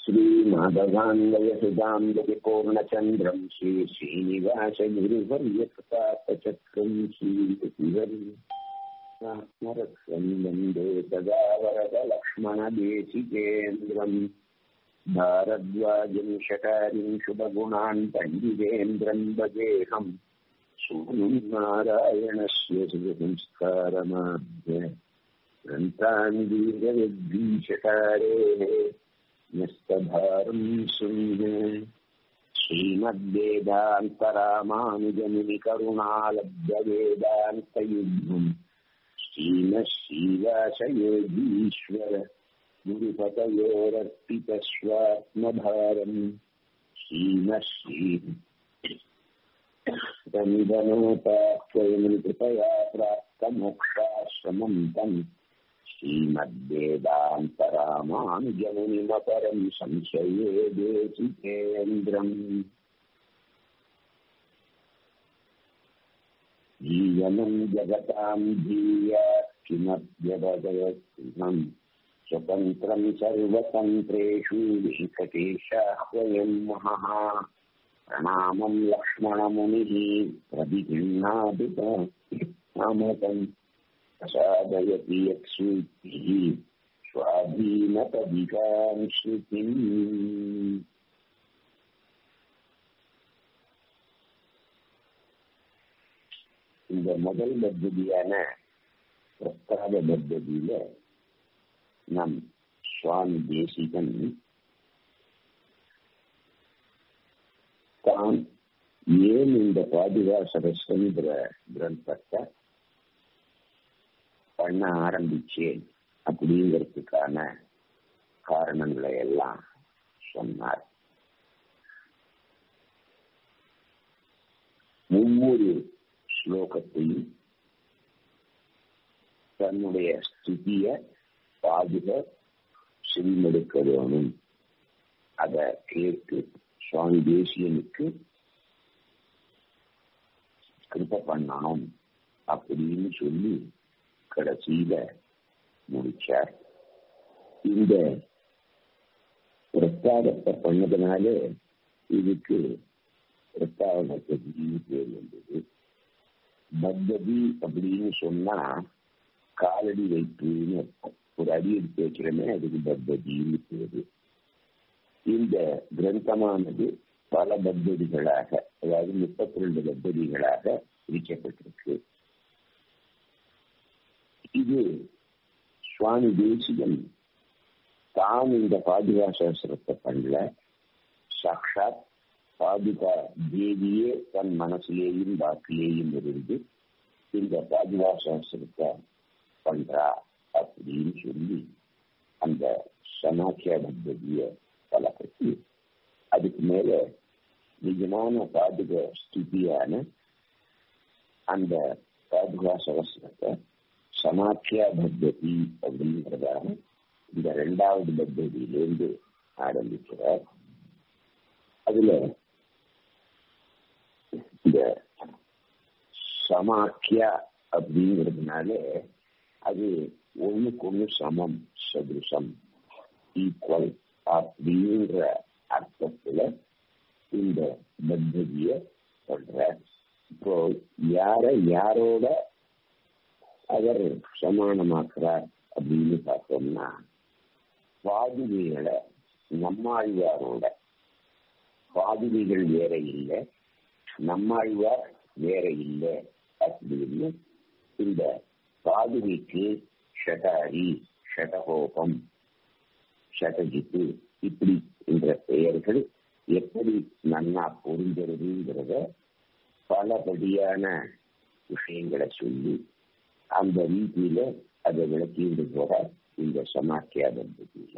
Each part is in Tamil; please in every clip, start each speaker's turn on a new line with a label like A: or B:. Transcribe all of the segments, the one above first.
A: श्रीमाधवान्वयसुधाम्बुपूर्णचन्द्रम् श्रीश्रीनिवासगुरुवर्यकृतापचक्रम् श्रीरघुवरम् वन्दे तदा वरदलक्ष्मणदेशिकेन्द्रम् भारद्वाजम् शकारिम् शुभगुणान् पण्डितेन्द्रम् भजेहम् सूनुम् नारायणस्य सुसंस्कारमाभ्य ग्रन्थान् वीरविद्वीषकारेः न्यस्तभारम् शृण्य श्रीमद्वेदान्तरामानुजमुनिकरुणालब्धवेदान्तयुग्मम् श्रीमश्रीवासयोगीश्वर गुरुपतयोरर्पितस्वात्मभारम् श्रीमश्री रमिदनोपात्वयम् कृपया प्राप्तमोक्षाश्रमम् तम् श्रीमद्वेदान्तरामानुजमुनिमपरम् संशये देशिकेन्द्रम् जीवनम् जगताम् धीया किमभ्यवदयम् स्वतन्त्रम् सर्वतन्त्रेषु वेङ्कटेशाह्वयम् महः प्रणामम् लक्ष्मणमुनिः प्रतिगृह्णादितम् प्रसादयति यत्सूक्तिः स्वाधीनपदिकाम् श्रुतिम् இந்த முதல் பத்ததியான பிரஸ்தாப பத்ததியில நம் சுவாமி தேசிகன் தான் ஏன் இந்த பாதுகா சரஸ்வந்திர கிரந்தத்தை பண்ண ஆரம்பிச்சேன் அப்படிங்கிறதுக்கான காரணங்களை எல்லாம் சொன்னார் ஒவ்வொரு ஸ்லோகத்தையும் தன்னுடைய ஸ்துதிய பாதுக செவிமெடுக்க வேணும் அத கேட்டு சுவாமி தேசியனுக்கு கிருப்ப பண்ணணும் அப்படின்னு சொல்லி கடைசியில முடிச்சார் இந்த பிரஸ்தாபத்தை பண்ணதுனால இதுக்கு பிரஸ்தாப பத்ததின்னு பேர் வந்தது பத்ததி அப்படின்னு சொன்னா காலடி வைப்புன்னு அர்த்தம் ஒரு அடி எடுத்து வைக்கிறோமே அதுக்கு பத்ததின்னு பேரு இந்த கிரந்தமானது பல பத்ததிகளாக அதாவது முப்பத்தி ரெண்டு பத்ததிகளாக பிரிக்கப்பட்டிருக்கு இது சுவாமி தேசிகன் தான் இந்த பாதுகா சாஸ்திரத்தை பண்ணல சாட்சாத் பாதுகா தேவியே தன் மனசிலேயும் வாக்கிலேயும் இருந்து இந்த பாதுகா சாஸ்திரத்தை பண்றா அப்படின்னு சொல்லி அந்த சமாக்கிய பத்ததிய பழக்கத்தி அதுக்கு மேல நிஜமான பாதுக ஸ்திதியான அந்த பாதுகா சகசிரத்தை சமாக்கியா பத்ததி அப்படிங்கிறதாக இந்த ரெண்டாவது பத்ததியிலேருந்து ஆரம்பிக்கிறார் அதுல இந்த சமாக்கியா அப்படிங்கிறதுனால அது ஒண்ணுக்கு ஒண்ணு சமம் சதுசம் ஈக்குவல் அப்படிங்கிற அர்த்தத்துல இந்த பத்ததிய சொல்ற இப்போ யார யாரோட அவர் சமானமாக்குறார் அப்படின்னு பார்த்தோம்னா பாதுகைகளை நம்மாழ்வாரோட பாதுகைகள் வேற இல்லை நம்மாழ்வார் வேற இல்லை அப்படின்னு இந்த பாதுகைக்கு ஷடாரி ஷடகோபம் ஷடஜித்து இப்படி என்ற பெயர்கள் எப்படி நன்னா பொருந்துறதுங்கிறத பலபடியான விஷயங்களை சொல்லி அந்த ரீதியில அதை விளக்கிட்டு போற இந்த சமாக்கியா பద్ధதியில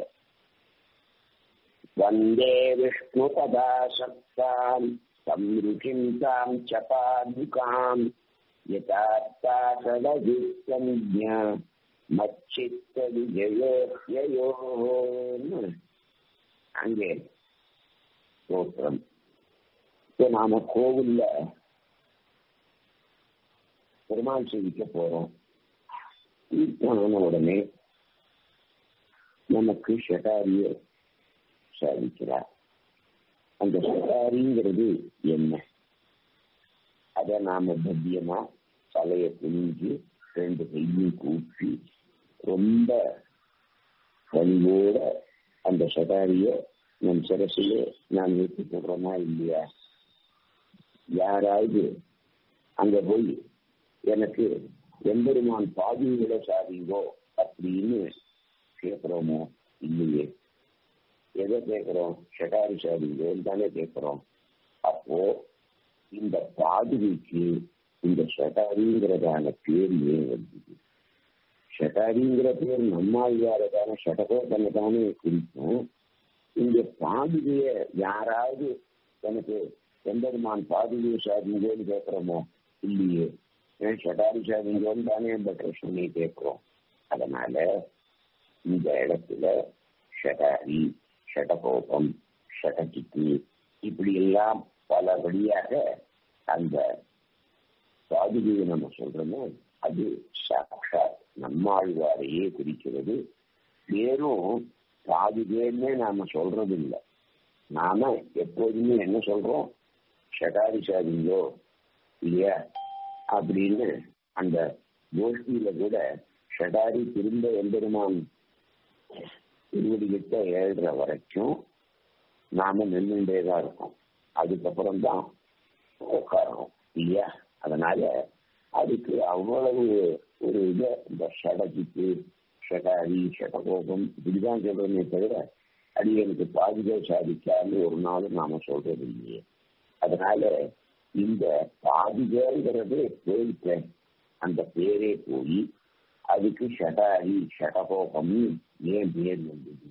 A: வந்தே விஷ்ணு பதாசக்தாம் சம்ருகிம் தாம் சபாதுகாம் யதார்த்தா சடஜித்தன்யா மச்சித்த விஜயோன்னு அங்கே ஸ்தோத்திரம் இப்போ நாம கோவில்ல பெருமாள் சேவிக்க போறோம் தீர்த்தம் ஆன உடனே நமக்கு ஷட்டாரிய சாதிக்கிறார் அந்த சட்டாரிங்கிறது என்ன அதை நாம பத்தியமா தலையை குனிஞ்சு ரெண்டு கையும் கூப்பி ரொம்ப பணிவோட அந்த சட்டாரிய நம் சிரசிலே நாம் வைத்து போடுறோமா இல்லையா யாராவது அங்க போய் எனக்கு எம்பெருமான் பாதியில சாதிங்கோ அப்படின்னு கேட்கிறோமோ இல்லையே எதை கேட்கிறோம் ஷட்டாரி சாதிங்கோன்னு தானே கேட்கிறோம் அப்போ இந்த பாதுகைக்கு இந்த ஷட்டாரிங்கிறதான பேர் ஏன் வந்தது ஷட்டாரிங்கிற பேர் நம்மாழ்வாரதான ஷடகோட்டனை தானே குறிக்கும் இந்த பாதுகைய யாராவது எனக்கு எம்பெருமான் பாதுகையை சாதிங்கோன்னு கேட்கிறோமோ இல்லையே ஏன் ஷட்டாரி சாதிங்கோன்னு தானே இந்த பிரச்சனையை கேட்கிறோம் அதனால இந்த இடத்துல ஷடாரி ஷடகோபம் ஷடகிக்கு இப்படி எல்லாம் பல வழியாக அந்த பாதுகையை நம்ம சொல்றோமோ அது சாட்சாத் நம்மாழ்வாரையே குறிக்கிறது வெறும் பாதுகைன்னே நாம சொல்றது இல்லை நாம எப்போதுமே என்ன சொல்றோம் ஷடாரி சாதிங்கோ இல்லையா அப்படின்னு அந்த கோஷ்டியில கூட ஷடாரி திரும்ப எம்பெருமான் திருவடிகிட்ட ஏழுற வரைக்கும் நாம நின்றுட்டே தான் இருக்கோம் அதுக்கப்புறம் தான் உட்காரணும் இல்லையா அதனால அதுக்கு அவ்வளவு ஒரு இதை இந்த ஷடகிக்கு ஷடாரி ஷடகோபம் இப்படிதான் சொல்றோமே தவிர அடியனுக்கு பாதுகா சாதிக்கான்னு ஒரு நாளும் நாம சொல்றது இல்லையே அதனால இந்த பாதுகாங்கிறது போயிட்ட அந்த பேரே போய் அதுக்கு ஷடாரி ஷடகோபம் ஏன் பேர் வந்தது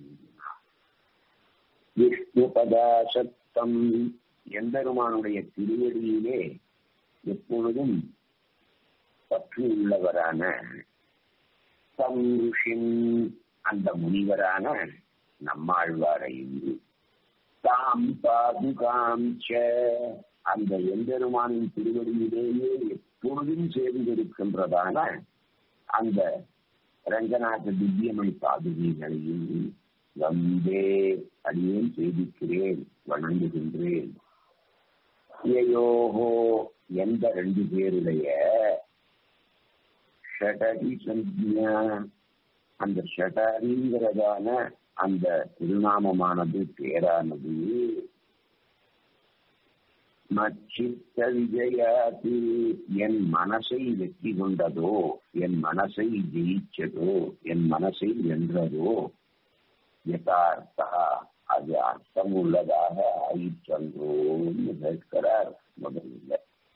A: விஷ்ணு பதாசத்தம் எம்பெருமானுடைய திருவடியிலே எப்பொழுதும் பற்று உள்ளவரான சம்ருஷின் அந்த முனிவரான நம்மாழ்வாரையும் தாம் பாதுகாம் அந்த எம்பெருமானின் திருவடியிலேயே எப்பொழுதும் சேர்ந்திருக்கின்றதான அந்த ரங்கநாத திவ்யமணி பாதுகைகளையும் வந்தே அடியேன் செய்திக்கிறேன் வணங்குகின்றேன் யோகோ எந்த ரெண்டு பேருடைய ஷடரி சஞ்ஞா அந்த ஷடரிங்கிறதான அந்த திருநாமமானது பேரானது மச்சித்த விஜயாது என் மனசை வெற்றி கொண்டதோ என் மனசை ஜெயிச்சதோ என் மனசை வென்றதோ யதார்த்தா அது அர்த்தம் உள்ளதாக ஆயிற்றன்றோன்னு கேட்கிறார் முதல்ல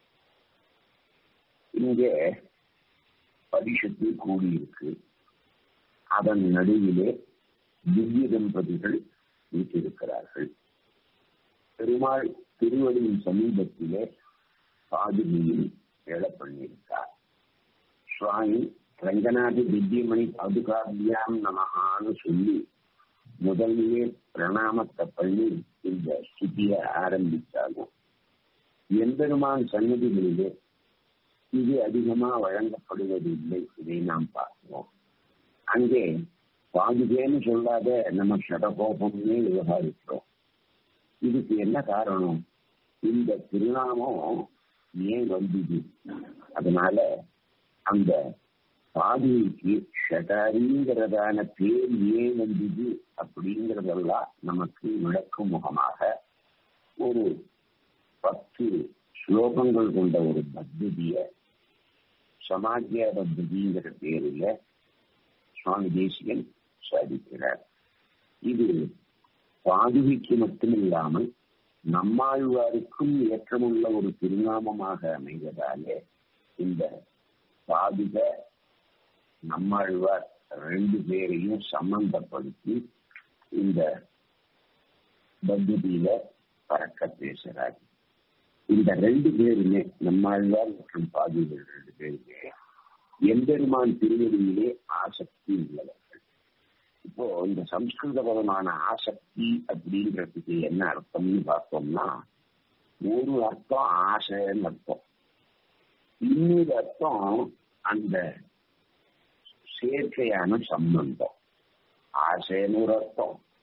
A: இங்கே பரிஷத்து கூடியிருக்கு அதன் நடுவிலே திவ்ய தம்பதிகள் வீட்டிருக்கிறார்கள் பெருமாள் திருவடியின் சமீபத்திலே பாதுகையில் ஏழ பண்ணியிருக்கார் சுவாமி ரங்கநாத திவ்யமணி பாதுகாபியாம் நமகான்னு சொல்லி முதலிலே பிரணாமத்தை பண்ணி இந்த ஸ்துதியை ஆரம்பித்தாலும் எம்பெருமான் சன்னதிகளிலே இது அதிகமா வழங்கப்படுவது இல்லை இதை நாம் பார்க்கிறோம் அங்கே பாதுகேன்னு சொல்லாத நம்ம ஷடகோபம்னே விவகாரிக்கிறோம் இதுக்கு என்ன காரணம் இந்த திருநாமம் ஏன் வந்தது அதனால அந்த பாதிக்கு ஷடாரிங்கிறதான பேர் ஏன் வந்தது அப்படிங்கிறதெல்லாம் நமக்கு விளக்கும் முகமாக ஒரு பத்து ஸ்லோகங்கள் கொண்ட ஒரு பத்ததிய சமாஜ்ய பத்ததிங்கிற பேரில் சுவாமி தேசிகன் சாதிக்கிறார் இது பாதுகைக்கு மட்டுமில்லாமல் நம்மாழ்வாருக்கும் ஏற்றமுள்ள ஒரு திருநாமமாக அமைவதாலே இந்த பாதுக நம்மாழ்வார் ரெண்டு பேரையும் சம்பந்தப்படுத்தி இந்த பகுதியில பறக்க பேசுறார் இந்த ரெண்டு பேருமே நம்மாழ்வார் மற்றும் பாதுகள் ரெண்டு பேருமே எம்பெருமான் திருவடியிலே ஆசக்தி உள்ளவர்கள் இப்போ இந்த சம்ஸ்கிருதபரமான ஆசக்தி அப்படின்றதுக்கு என்ன அர்த்தம்னு பார்த்தோம்னா ஒரு அர்த்தம் ஆசைன்னு அர்த்தம் இன்னொரு அர்த்தம் அந்த சேர்க்கையான சம்பந்தம் ஆசைன்னு ஒரு அர்த்தம்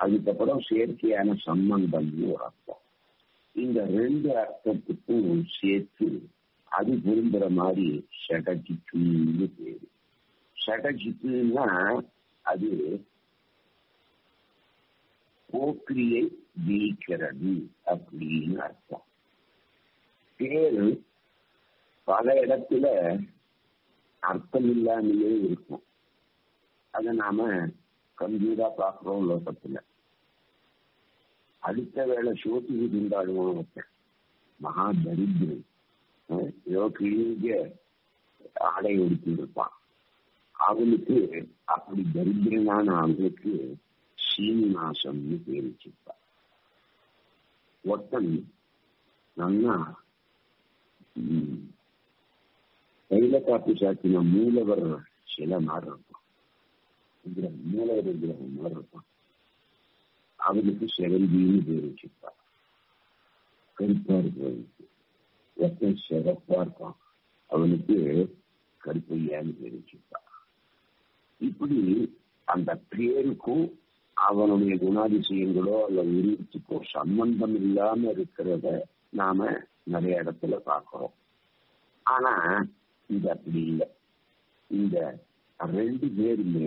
A: அதுக்கப்புறம் செயற்கையான சம்பந்தம்னு ஒரு அர்த்தம் இந்த ரெண்டு அர்த்தத்துக்கும் சேர்த்து அது பொருந்துற மாதிரி ஷடஜித்துன்னு பேரு ஷடஜித்துன்னா அது போக்கிரியை ஜெயிக்கிறது அப்படின்னு அர்த்தம் பேரு பல இடத்துல அர்த்தம் இல்லாமலே இருக்கும் அதை நாம கம்ப்யூட்டா பார்க்கிறோம் லோகத்துல அடுத்த வேலை சோத்துக்கு திண்டாடுவோம் ஒருத்தன் மகா தரித்திரன் ஏதோ கிழிஞ்ச ஆடை ஒடுக்கி இருப்பான் அவனுக்கு அப்படி தரித்திரனான அவனுக்கு சீனிவாசம்னு பேர் வச்சிருப்பான் ஒருத்தன் நல்லா கையில காப்பி சாத்தின மூலவர் சில மாதிரி இருப்பான் விக்கிரகம் மூலவர் விக்கிரகம் மாதிரி இருப்பான் அவனுக்கு செவந்தின்னு பேர் வச்சிருப்பான் கருப்பா இருக்கிறவனுக்கு ஒருத்தன் சிறப்பா இருப்பான் அவனுக்கு கருப்பையான்னு பேர் வச்சிருப்பான் இப்படி அந்த பேருக்கும் அவனுடைய குணாதிசயங்களோ அல்ல உருவத்துக்கோ சம்பந்தம் இல்லாம இருக்கிறத நாம நிறைய இடத்துல பார்க்கிறோம் ஆனா இது அப்படி இல்லை இந்த ரெண்டு பேருமே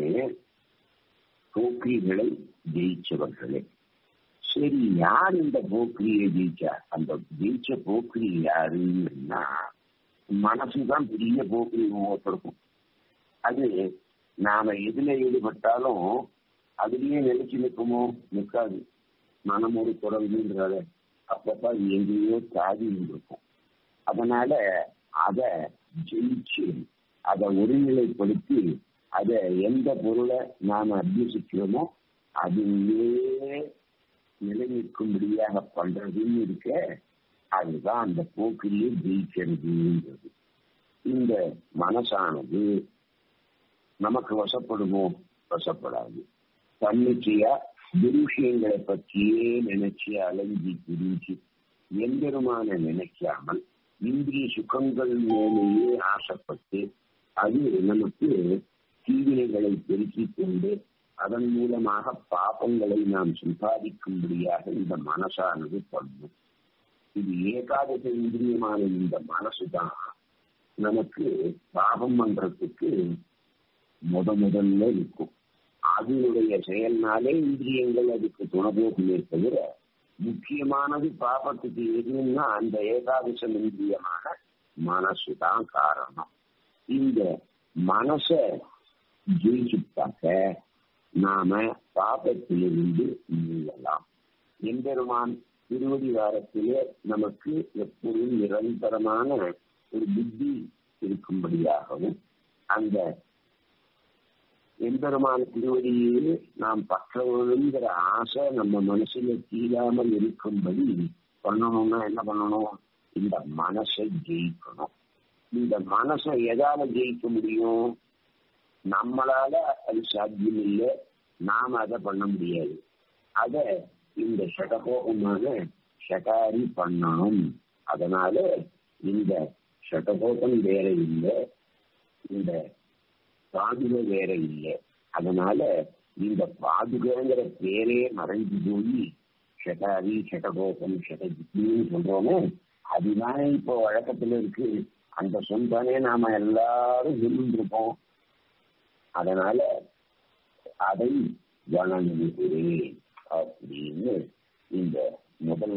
A: போக்கிரிகளை ஜெயிச்சவர்களே சரி யார் இந்த போக்கிரியை ஜெயிச்சா அந்த ஜெயிச்ச போக்கிரி யாருன்னா மனசுதான் பெரிய போக்கிரி ஒவ்வொருத்தருக்கும் அது நாம எதுல ஈடுபட்டாலும் அதுலயே நினைச்சு நிற்குமோ நிற்காது மனம் ஒரு தொடர்புன்றத அப்பப்ப அது எங்கேயோ தாவி இருக்கும் அதனால அத ஜெயிச்சு அதை ஒருநிலைப்படுத்தி அதை எந்த பொருளை நாம அபியசிக்கிறோமோ அதுவே நிலைநிற்கும்படியாக பண்றதுன்னு இருக்க அதுதான் அந்த போக்கிலேயே ஜெயிக்கிறதுன்றது இந்த மனசானது நமக்கு வசப்படுமோ வசப்படாது தன்னிச்சையா துருஷியங்களை பற்றியே நினைச்சு அலைஞ்சி திரிஞ்சு எம்பெருமான நினைக்காமல் இந்திரிய சுகங்கள் மேலேயே ஆசைப்பட்டு அது நமக்கு தீவினைகளை பெருக்கிக் கொண்டு அதன் மூலமாக பாபங்களை நாம் சம்பாதிக்கும்படியாக இந்த மனசானது பண்ணும் இது ஏகாதச இந்திரியமான இந்த மனசுதான் நமக்கு பாபம் பண்றதுக்கு முத முதல்ல இருக்கும் அதனுடைய செயல்னாலே இந்திரியங்கள் அதுக்கு துணபோகுமே தவிர முக்கியமானது பாபத்துக்கு எதுன்னா அந்த ஏகாதசம் இந்திரியமான மனசுதான் காரணம் இந்த மனச ஜெயிச்சுட்டாக்க நாம பாபத்திலிருந்து மீளலாம் எம்பெருமான் திருவடி வாரத்திலே நமக்கு எப்பொழுதும் நிரந்தரமான ஒரு புத்தி இருக்கும்படியாகவும் அந்த எம்பெருமான திருவடியே நாம் பற்றவங்கிற ஆசை நம்ம மனசுல தீராமல் இருக்கும்படி பண்ணணும்னா என்ன பண்ணணும் இந்த மனசை ஜெயிக்கணும் இந்த மனசை எதால ஜெயிக்க முடியும் நம்மளால அது சாத்தியம் இல்லை நாம அதை பண்ண முடியாது அத இந்த ஷடகோபமான ஷடாரி பண்ணணும் அதனால இந்த ஷடகோபம் வேற இல்லை இந்த பாதுகை வேற இல்லை அதனால இந்த பாதுகைங்கிற பேரே மறைஞ்சு போய் ஷடாரி ஷடகோபம் ஷடஜித்தின்னு சொல்றோமே அதுதானே இப்போ வழக்கத்துல இருக்கு அந்த சொந்தானே நாம எல்லாரும் சொல்லிருப்போம் அதனால அதை வணங்குகிறேன் அப்படின்னு இந்த முதல்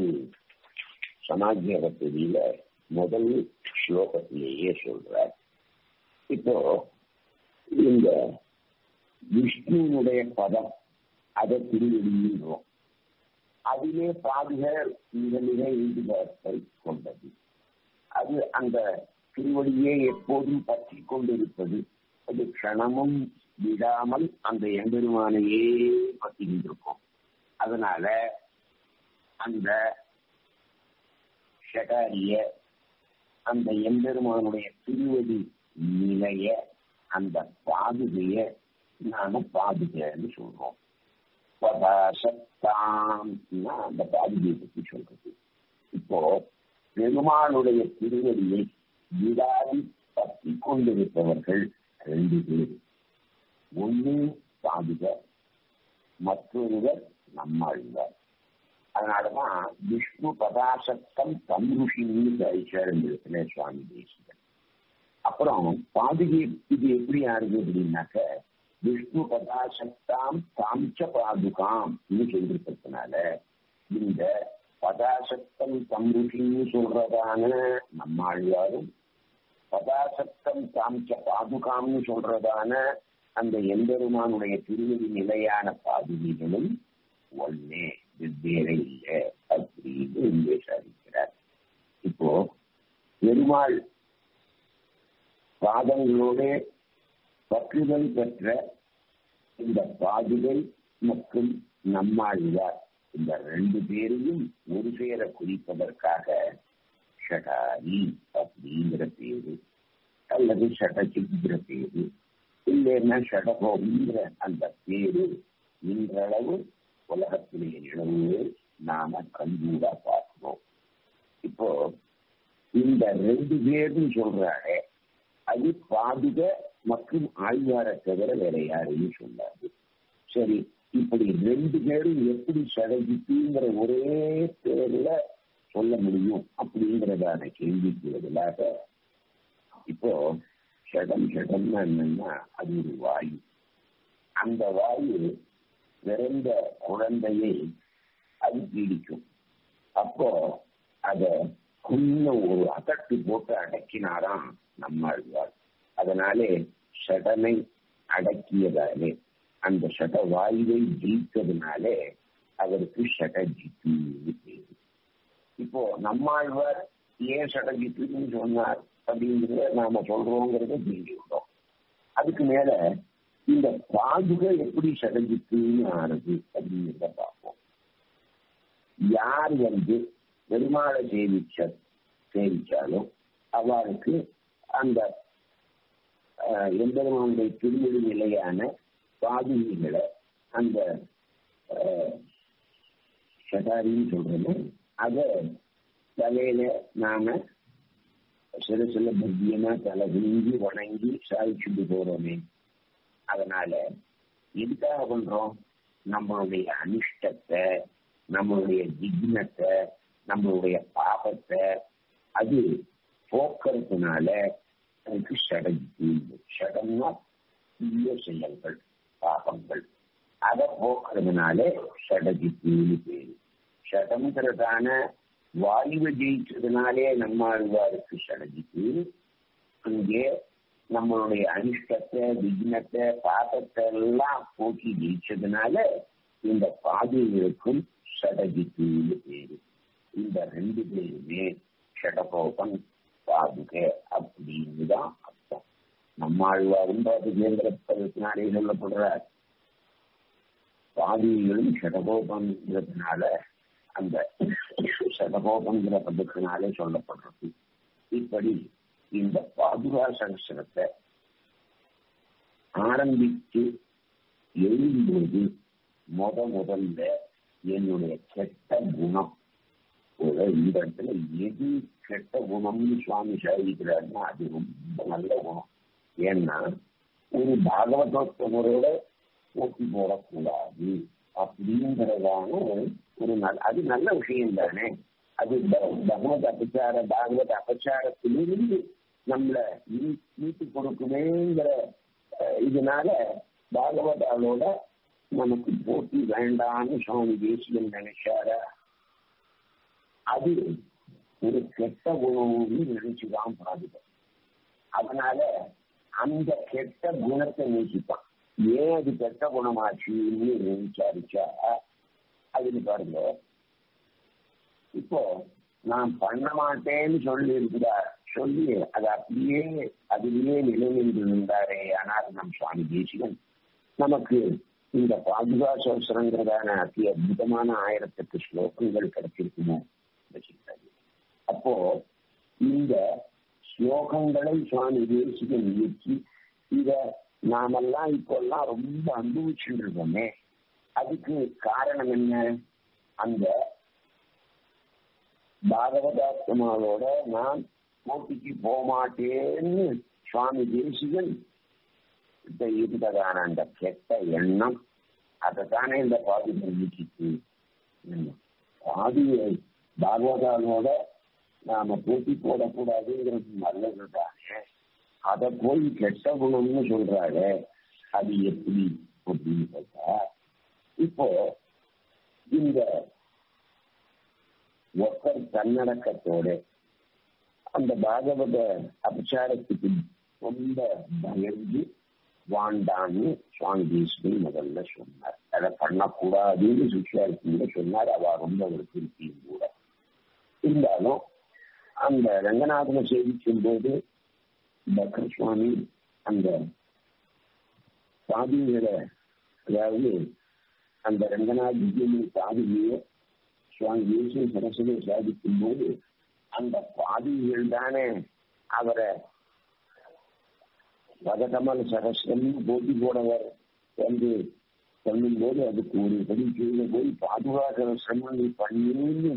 A: சமாஜ்யத்தில முதல் ஸ்லோகத்திலேயே சொல்றார் இப்போ இந்த விஷ்ணுனுடைய பதம் அதை திருவெளியின்றோம் அதிலே பாதுகள் மிக மிக ஈடுபாட்டை கொண்டது அது அந்த திருவடியே எப்போதும் பற்றி கொண்டிருப்பது அது க்ஷணமும் விடாமல் அந்த எம்பெருமானையே பற்றிக்கிட்டிருக்கும் அதனால அந்த ஷடாரிய அந்த எம்பெருமானுடைய திருவடி நிலைய அந்த பாதுகைய நாம பாதுகைன்னு சொல்றோம் பதாசத்தாம் அந்த பாதுகையை பற்றி சொல்றது இப்போ பெருமானுடைய திருவடியை விடாதி பற்றி கொண்டிருப்பவர்கள் ரெண்டு பேர் ஒன்று பாதுக மற்றொருவர் நம்மாழ்வார் அதனாலதான் விஷ்ணு பதாசக்தம் தம்ருஷின்னு தரிச்சார் இந்த இடத்துல சுவாமி தேசிகன் அப்புறம் பாதுகை இது எப்படி ஆறுது அப்படின்னாக்க விஷ்ணு பதாசக்தாம் தாம்ச பாதுகாம் சொல்லிருக்கிறதுனால இந்த பதாசக்தம் தம்ருஷின்னு சொல்றதான நம்மாழ்வாரும் பதாசக்தம் தாம்ச பாதுகாம்னு சொல்றதான அந்த எம்பெருமானுடைய திருவடி நிலையான பாதுகைகளும் ஒன்னே வெவ்வேறு இல்லை அப்படின்னு இங்கே சாதிக்கிறார் இப்போ பெருமாள் பாதங்களோட பற்றுதல் பெற்ற இந்த பாதுகை மற்றும் நம்மாழ்வார் இந்த ரெண்டு பேரையும் ஒரு சேர குறிப்பதற்காக ஷடாரி அப்படிங்கிற பேரு அல்லது ஷடச்சிங்கிற பேரு இல்லைன்னா ஷடகோங்கிற அந்த பேரு இன்றளவு உலகத்திலே நிலவு நாம கண்கூடா பார்க்கிறோம் இப்போ இந்த ரெண்டு பேரும் சொல்றாங்க அது பாதுக மற்றும் ஆழ்வாரை தவிர வேற யாரையும் சொல்லாது சரி இப்படி ரெண்டு பேரும் எப்படி சடகிட்டுங்கிற ஒரே பேர்ல சொல்ல முடியும் அப்படிங்கிறதான கேள்விக்கு பதிலாக இப்போ ஷடம் ஷடம்னா என்னன்னா அது ஒரு வாயு அந்த வாயு பிறந்த குழந்தையை அது பீடிக்கும் அப்போ அத இன்னும் ஒரு அகட்டு போட்டு அடக்கினாராம் நம்மாழ்வார் அதனாலே ஷடனை அடக்கியதாலே அந்த ஷட வாயுவை ஜெயித்ததுனாலே அவருக்கு ஷடஜித்துன்னு பேரு இப்போ நம்மாழ்வார் ஏன் ஷடஜித்துன்னு சொன்னார் அப்படிங்கிறத நாம சொல்றோங்கிறத தெரிஞ்சுக்கிட்டோம் அதுக்கு மேல இந்த பாதுகை எப்படி ஷடஜித்துன்னு ஆனது அப்படிங்கிறத பார்ப்போம் யார் வந்து பெருமாளை சேவிச்ச சேவிச்சாலும் அவருக்கு அந்த எம்பெருமானுடைய திருமொழி நிலையான பாதுகைகளை அந்த ஷடாரின்னு சொல்றோம் அத தலையில நாம சில சில பத்தியமா தலை குனிஞ்சு வணங்கி சாதிச்சுட்டு போறோமே அதனால எதுக்காக பண்றோம் நம்மளுடைய அனிஷ்டத்தை நம்மளுடைய ஜிக்னத்தை நம்மளுடைய பாபத்தை அது போக்குறதுனால அதுக்கு ஷடஜி ஷடம்னா தீய செயல்கள் பாபங்கள் அதை போக்குறதுனால ஷடஜித்துன்னு பேரு ஷடம்ங்கிறதான வாயுவை ஜெயிச்சதுனாலே நம்மாழ்வாருக்கு ஷடஜித்து அங்கே நம்மளுடைய அனிஷ்டத்தை விக்னத்தை பாபத்தை எல்லாம் போக்கி ஜெயிச்சதுனால இந்த பாதைகளுக்கும் ஷடஜித்துன்னு பேரு இந்த ரெண்டு பேருமே ஷடகோபன் பாதுக அப்படின்னு தான் அர்த்தம் நம்மாழ்வாரும் பாதுகேந்திரத்தினாலே சொல்லப்படுறார் பாதிகளும் ஷடகோபங்கிறதுனால அந்த ஷடகோபங்கிற பதத்தினாலே சொல்லப்படுறது இப்படி இந்த பாதுகா சகசரத்தை ஆரம்பித்து எழுதும்போது முத முதல்ல என்னுடைய கெட்ட குணம் இந்த இடத்துல எது கெட்ட குணம்னு சுவாமி சாதிக்கிறாருன்னா அது ரொம்ப நல்ல குணம் ஏன்னா ஒரு பாகவதோத்தமரோட போட்டி போடக்கூடாது அப்படிங்கிறதான ஒரு நல்ல அது நல்ல விஷயம் தானே அது பகவத் அபச்சார பாகவத் அபச்சாரத்திலிருந்து நம்மள மீட்டு கொடுக்குமேங்கிற இதனால பாகவதாலோட நமக்கு போட்டி வேண்டாம்னு சுவாமி தேசியம் நினைச்சாரா அது ஒரு கெட்ட குணம்னு நினைச்சுதான் பாதுகாப்பு அதனால அந்த கெட்ட குணத்தை நீக்கிப்பான் ஏன் அது கெட்ட குணமாச்சுன்னு விசாரிச்சா அதுக்கு பாருங்க இப்போ நான் பண்ண மாட்டேன்னு சொல்லி இருக்கிறார் சொல்லி அது அப்படியே அதுலயே நிலைநின்று இருந்தாரே ஆனால் நம் சுவாமி தேசிகன் நமக்கு இந்த பாதுகா சோசரங்கிறதான அதி அற்புதமான ஆயிரத்தெட்டு ஸ்லோகங்கள் கிடைச்சிருக்குமோ வச்சிருக்காரு அப்போ இந்த ஸ்லோகங்களை சுவாமி தேசிகன் இயக்கி இத நாமெல்லாம் இப்பெல்லாம் ரொம்ப அனுபவிச்சுட்டு இருக்கோமே அதுக்கு காரணம் என்ன அந்த பாகவதாத்மாவோட நான் போட்டிக்கு போக மாட்டேன்னு சுவாமி தேசிகன் இருந்ததான அந்த கெட்ட எண்ணம் அதைத்தானே இந்த பாதிப்பு நீக்கிச்சு பாதியை பாகவதானோட நாம போட்டி போடக்கூடாதுங்கிறது நல்லது தானே அதை போய் கெட்ட குணம்னு சொல்றாரு அது எப்படி அப்படின்னு பார்த்தா இப்போ இந்த ஒருத்தர் தன்னடக்கத்தோட அந்த பாகவத அபச்சாரத்துக்கு ரொம்ப பயந்து வாண்டான்னு சுவாமி தேசிகன் முதல்ல சொன்னார் அதை பண்ணக்கூடாதுன்னு சிஷ்யாருக்கு கூட சொன்னார் அவ ரொம்ப ஒரு திருப்தியும் கூட இருந்தாலும் அந்த ரங்கநாதனை சேவிக்கும் போது பக்ர சுவாமி அந்த சாதிகளை அதாவது அந்த ரங்கநாதியின் சாதியை சுவாமி இயேசு சரஸ்வதி சாதிக்கும் போது அந்த பாதிகள் தானே அவரை பதகமல் சகசிரம் போட்டி போடவர் என்று சொல்லும் போது அதுக்கு ஒரு படி கீழே போய் பாதுகாக்கிற சிரமங்கள் பண்ணின்னு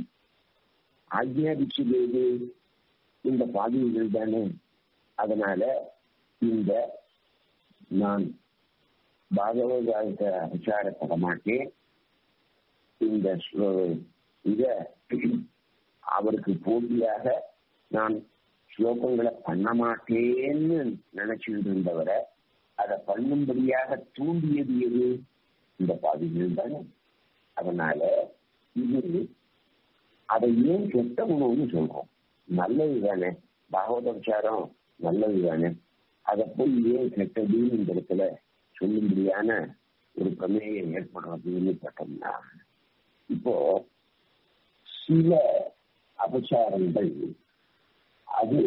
A: ஆஜ்ஞாபிச்சது இந்த பாதிகள் தானே அதனால இந்த நான் பாகவதாயத்தை விசாரப்பட மாட்டேன் இந்த இத அவருக்கு போட்டியாக நான் ஸ்லோகங்களை பண்ண மாட்டேன்னு நினைச்சுட்டு இருந்தவரை அதை பண்ணும்படியாக தூண்டியது எது இந்த பாதிகள் தானே அதனால இது அதை ஏன் கெட்ட உணவுன்னு சொல்றோம் நல்லது தானே பாகவத விசாரம் நல்லது தானே அதை போய் ஏன் கெட்டதுன்னு இந்த இடத்துல சொல்லும்படியான ஒரு பிரமேயம் ஏற்படுறதுன்னு பார்த்தோம்னா இப்போ சில அபச்சாரங்கள் அது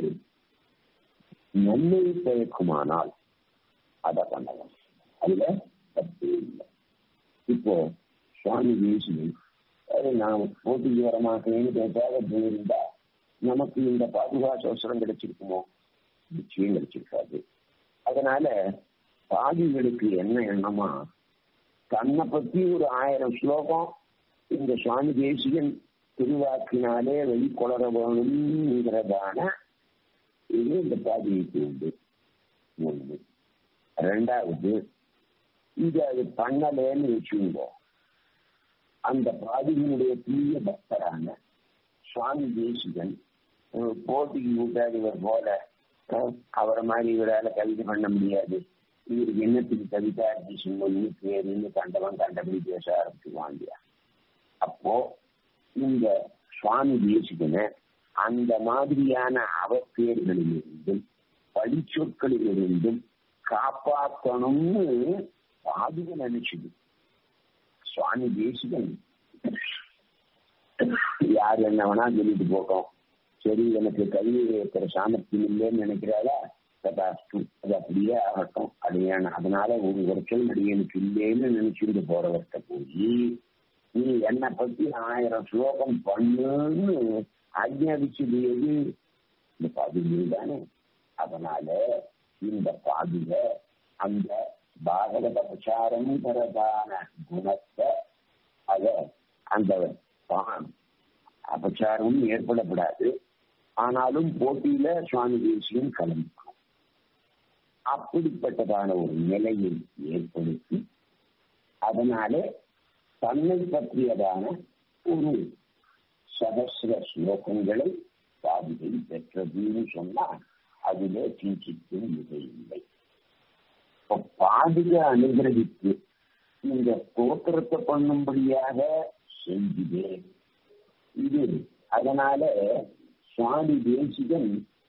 A: நன்மை பயக்குமானால் அதை பண்ணலாம் அதுல தப்பு இல்லை இப்போ சுவாமி தேசியம் நான் போட்டிக்கு வர மாட்டேன்னு கேட்டாக இருந்தா நமக்கு இந்த பாதுகாப்பு அவசரம் கிடைச்சிருக்குமோ நிச்சயம் கிடைச்சிருக்காது அதனால பாதிகளுக்கு என்ன எண்ணமா தன்னை பத்தி ஒரு ஆயிரம் ஸ்லோகம் இந்த சுவாமி தேசிகன் திருவாக்கினாலே வெளிக்கொளர வேணும்ங்கிறதான இது இந்த பாதிக்கு உண்டு ஒன்று ரெண்டாவது இது அது பண்ணலேன்னு வச்சுங்கோ அந்த பாதிகளுடைய தீய பக்தரான சுவாமி தேசிகன் போட்டிக்கு கூட்டாடி இவர் போல அவரை மாதிரி இவரால் கவிதை பண்ண முடியாது இவருக்கு என்னத்துக்கு கவிதா சொல்லி பேருன்னு கண்டவன் கண்டபடி பேச ஆரம்பிச்சுவாண்டியா அப்போ இந்த சுவாமி தேசிகனை அந்த மாதிரியான அவப்பேர்களிலிருந்தும் பழிச்சொற்களிலிருந்தும் காப்பாற்றணும்னு பாதுக நினைச்சது சுவாமி தேசிகன் யார் என்ன வேணா சொல்லிட்டு போட்டோம் சரி எனக்கு கல்வி இருக்கிற சாமர்த்தியம் இல்லைன்னு நினைக்கிறாளா கதாஸ்து அது அப்படியே ஆகட்டும் அடியான அதனால ஒரு வருஷம் அடியனுக்கு இல்லைன்னு நினைச்சுட்டு போறவர்கிட்ட போய் நீ என்னை பத்தி ஆயிரம் ஸ்லோகம் பண்ணுன்னு ஆஜ்ஞாபிச்சது எது இந்த பாதிகள் தானே அதனால இந்த பாதிக அந்த பாகவத பிரச்சாரங்கிறதான குணத்தை அத அந்த அபச்சாரமும் ஏற்படப்படாது ஆனாலும் போட்டியில சுவாமி தேசியம் கலந்துக்கணும் அப்படிப்பட்டதான ஒரு நிலையை ஏற்படுத்தி அதனாலே தன்னை பற்றியதான ஒரு சகசிர ஸ்லோகங்களை பாதிகை பெற்றதுன்னு சொன்னா அதிலே கிஞ்சிக்கும் மிக இல்லை இப்போ பாதிக அனுகிரகித்து இந்த தோற்றத்தை பண்ணும்படியாக செஞ்சுதே இது அதனால சுவாமி தேசிகன்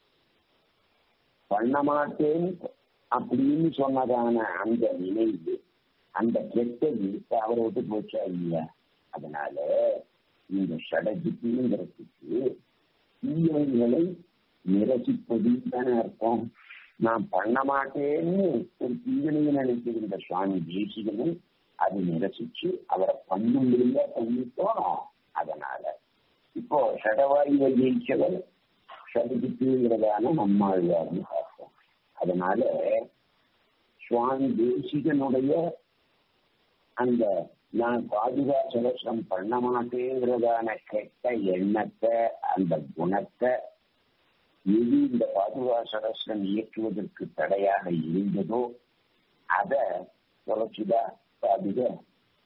A: பண்ண மாட்டேன் அப்படின்னு சொன்னதான அந்த நினைவு அந்த கெட்டது அவரை விட்டு போச்சா இல்லையா அதனால இந்த ஷடஜித்துங்கிறதுக்கு தீயவைகளை நிரசிப்பது தானே அர்த்தம் நான் பண்ண மாட்டேன்னு ஒரு தீவினையை நினைக்கிற சுவாமி தேசிகனும் அதை நிரசிச்சு அவரை பண்ணும்படியா பண்ணிட்டோம் அதனால இப்போ ஷடவாயுவை ஜெயிச்சவர் ஷடஜித்துங்கிறதான நம்மாழ்வார்னு பார்ப்போம் அதனால சுவாமி தேசிகனுடைய அந்த நான் பாதுகா சலசம் பண்ண மாட்டேங்கிறதான கெட்ட எண்ணத்தை அந்த குணத்தை எது இந்த பாதுகா சலசம் இயக்குவதற்கு தடையாக இருந்ததோ அதை குறைச்சுதா பாதுக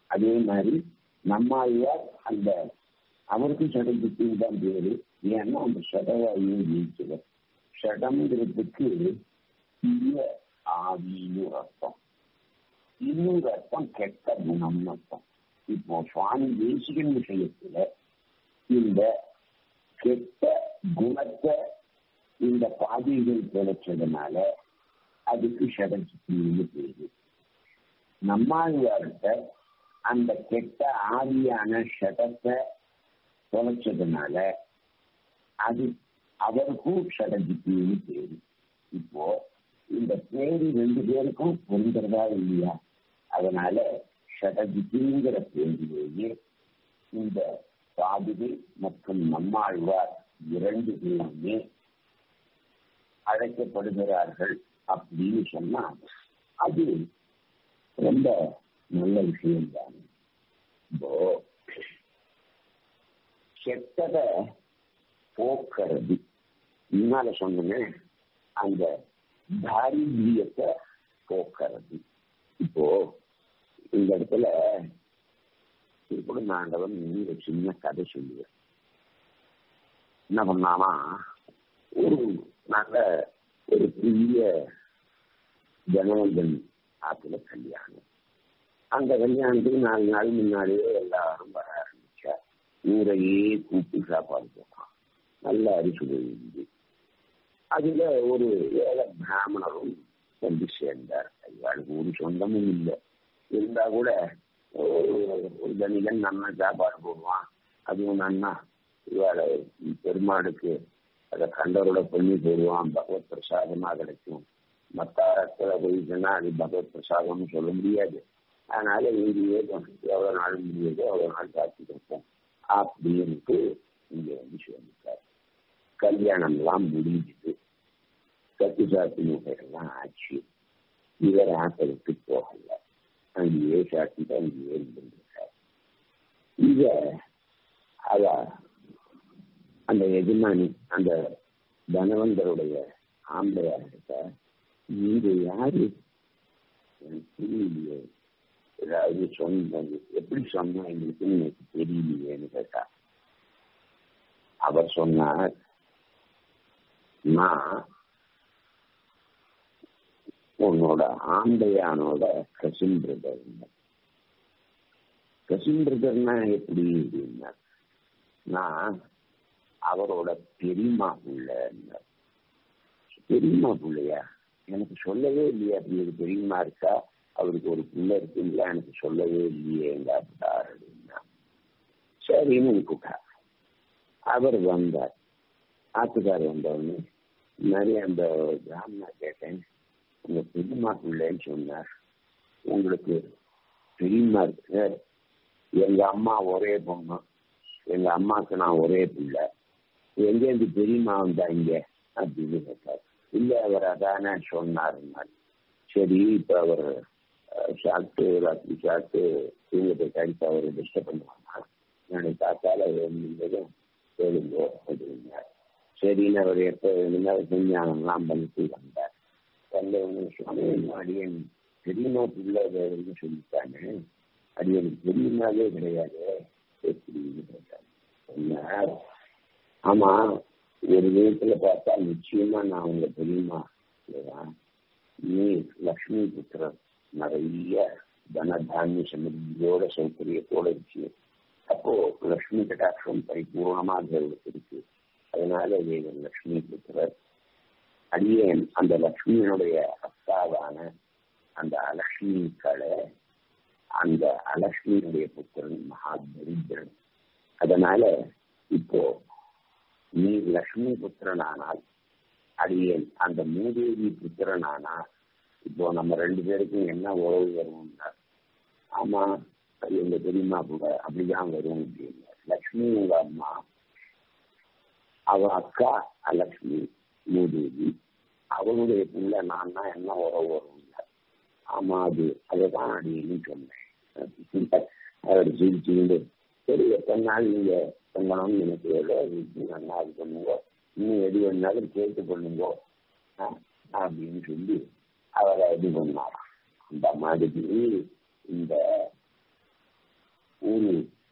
A: அதே மாதிரி நம்மாழ்வார் அந்த அவருக்கும் சடங்குக்கும் தான் பேரு ஏன்னா அந்த சடவாயும் ஜெயிச்சவர் ஷடம்ங்கிறதுக்கு தீய ஆவின்னு ஒரு அர்த்தம் இன்னொரு அர்த்தம் கெட்ட குணம்னு அர்த்தம் இப்போ சுவாமி தேசிகன் விஷயத்துல இந்த கெட்ட குணத்தை இந்த பாதைகள் தொலைச்சதுனால அதுக்கு ஷடச்சித்தின்னு பேரு நம்மாழ்வார்கிட்ட அந்த கெட்ட ஆவியான ஷடத்தை தொலைச்சதுனால அது அவருக்கும் ஷடஜித்தின்னு பேரு இப்போ இந்த பேரு ரெண்டு பேருக்கும் பொருந்துறதா இல்லையா அதனால ஷடஜித்திங்கிற பேரிலேயே இந்த பாதுகை மற்றும் நம்மாழ்வார் இரண்டு பேருமே அழைக்கப்படுகிறார்கள் அப்படின்னு சொன்னா அது ரொம்ப நல்ல விஷயம் தான் இப்போ கெட்டத போக்குறது முன்னால சொன்னேன் அந்த தாரித்ரியத்தை போக்குறது இப்போ இந்த இடத்துல திருப்பூர்நாண்டவன் ஒரு சின்ன கதை சொல்லுவேன் என்ன பண்ணாமா ஒரு நல்ல ஒரு பெரிய ஜனவந்தன் ஆத்துல கல்யாணம் அந்த கல்யாணத்துக்கு நாலு நாள் முன்னாடியே எல்லாரும் வர ஆரம்பிச்சா ஊரையே கூப்பிட்டு சாப்பாடு போட்டான் நல்ல அரிசுவை இருந்து அதுல ஒரு ஏழை பிராமணரும் வந்து சேர்ந்தார் இவாளுக்கு ஒரு சொந்தமும் இல்லை இருந்தா கூட ஒரு தனிகன் நன்னா சாப்பாடு போடுவான் அதுவும் நன்னா இவாளை பெருமாளுக்கு அதை கண்டவரோட பண்ணி போடுவான் பகவத் பிரசாதமா கிடைக்கும் மற்ற இடத்துல போயிட்டுன்னா அது பகவத் பிரசாதம்னு சொல்ல முடியாது அதனால இங்கேயே எவ்வளவு நாள் முடியுதோ அவ்வளவு நாள் காத்து கொடுப்போம் அப்படின்ட்டு இங்க வந்து சொல்லிட்டார் கல்யாணம்லாம் முடிஞ்சுது கத்து சாத்தி மூட்டைகள்லாம் ஆச்சு இவர் ஆட்டத்துக்கு போகல அங்கேயே சாத்திட்டு அங்கேயே இருந்திருக்கார் இத அத அந்த எஜமானி அந்த தனவந்தருடைய ஆம்பளையார்கிட்ட நீங்க யாரு எனக்கு புரியலையே ஏதாவது சொந்தம் எப்படி சொந்தம் எங்களுக்குன்னு எனக்கு தெரியலையேன்னு கேட்டா அவர் சொன்னார் நான் உன்னோட ஆந்தையானோட கசின் பிரதர் கசின் பிரதர்னா எப்படி அப்படின்னா நான் அவரோட பெரியமா புள்ள பெரியமா புள்ளையா எனக்கு சொல்லவே இல்லையா அப்படி ஒரு பெரியமா இருக்கா அவருக்கு ஒரு புள்ள இருக்குங்களா எனக்கு சொல்லவே இல்லையே எங்க அப்படின்னார் அப்படின்னா சரின்னு கூட்டா அவர் வந்தார் ஆத்துக்கார் வந்தவொடனே நிறைய அந்த பிராமணா கேட்டேன் உங்க பெரியமா பிள்ளைன்னு சொன்னார் உங்களுக்கு பெரியமா இருக்கு எங்க அம்மா ஒரே பொண்ணு எங்க அம்மாவுக்கு நான் ஒரே பிள்ளை எங்கேருந்து பெரியமா வந்தா இங்க அப்படின்னு கேட்டார் இல்ல அவர் அதானே சொன்னார் சரி இப்ப அவர் சாப்பிட்டு ராத்திரி சாப்பிட்டு தூங்கத்தை கழித்து அவர் டிஸ்டர்ப் பண்ணுவாங்க நாளைக்கு காத்தால இருந்ததும் கேளுங்கோ அப்படின்னார் சரின்னு அவர் எப்போ வேணுமோ விஞ்ஞானம்லாம் பண்ணிட்டு வந்தார் வந்தவங்க சுவாமி அடியன் பெரியமா பிள்ளை வேறுன்னு சொல்லிட்டாங்க அடியனுக்கு பெரியமாவே கிடையாது எப்படின்னு கேட்டாங்க ஆமா ஒரு விதத்துல பார்த்தா நிச்சயமா நான் உங்க பெரியமா நீ லக்ஷ்மி புத்திரன் நிறைய தன தானிய சமிதியோட சௌகரியத்தோட இருக்கு அப்போ லக்ஷ்மி கட்டாட்சம் பரிபூர்ணமாக இருக்கு அதனால தேவன் லக்ஷ்மி புத்திரர் அடியேன் அந்த லக்ஷ்மியினுடைய அத்தாவான அந்த அலக்ஷ்மி கலை அந்த அலக்ஷ்மியினுடைய புத்திரன் மகா தரித்திரன் அதனால இப்போ நீ லக்ஷ்மி புத்திரனானால் அடியேன் அந்த மூதேவி புத்திரனானா இப்போ நம்ம ரெண்டு பேருக்கும் என்ன உறவு வரும்னா ஆமா அது எங்க பெரியம்மா கூட அப்படிதான் வரும் அப்படின்னு லக்ஷ்மி உங்க அம்மா அவ அக்கா அலக்ஷ்மி மூதேவி அவளுடைய பிள்ளை நான் தான் என்ன உறவு வரும் ஆமா அது அதுதான் அப்படின்னு சொன்னேன் அவர் சிரிச்சுக்கிண்டு சரி எத்தனை நாள் நீங்க தங்கணும்னு எனக்கு எவ்வளோ நல்லா இது பண்ணுங்க இன்னும் எது வேணாலும் கேட்டு பண்ணுங்க அப்படின்னு சொல்லி அவரை இது பண்ணாராம் அந்த மாதிரி இந்த ஒரு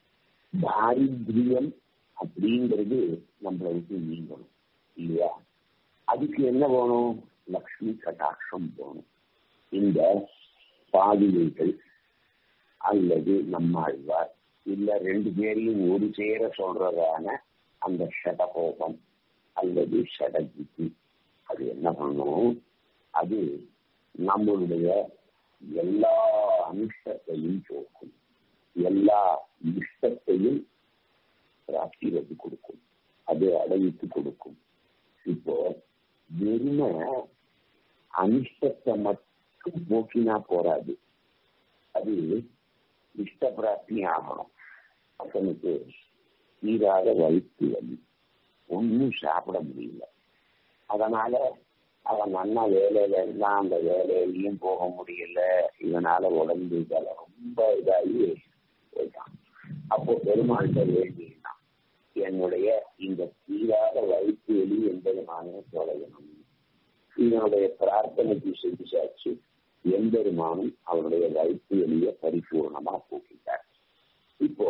A: தாரித்ரியம் அப்படிங்கிறது நம்மளை விட்டு நீங்கணும் இல்லையா அதுக்கு என்ன வேணும் லக்ஷ்மி கட்டாட்சம் போகணும் இந்த பாதிரிகள் அல்லது நம்மாழ்வார் இல்ல ரெண்டு பேரையும் ஒரு சேர சொல்றதான அந்த ஷடகோபம் அல்லது ஷடஜித்தி அது என்ன பண்ணும் அது நம்மளுடைய எல்லா அனிஷ்டத்தையும் போக்கும் எல்லா இஷ்டத்தையும் ராசிரத்து கொடுக்கும் அது அடைவித்து கொடுக்கும் இப்போ வெறும அனிஷ்டத்தை மட்டும் போக்கினா போராது அது இஷ்ட பிராப்தி ஆகணும் அவனுக்கு தீராத வயிற்று வலி ஒன்றும் சாப்பிட முடியல அதனால அவன் நல்ல வேலையில இருந்தான் அந்த வேலையிலையும் போக முடியல இதனால உடம்பு இதால ரொம்ப இதாகி போயிட்டான் அப்போ பெருமாள்கிட்ட வேண்டினான் என்னுடைய இந்த தீராத வயிற்று வலி என்பது நானே தொலையணும் இதனுடைய பிரார்த்தனைக்கு செஞ்சாச்சு எம்பெருமானும் அவருடைய வயிற்று வலிய பரிபூர்ணமா போக்கிட்டார் இப்போ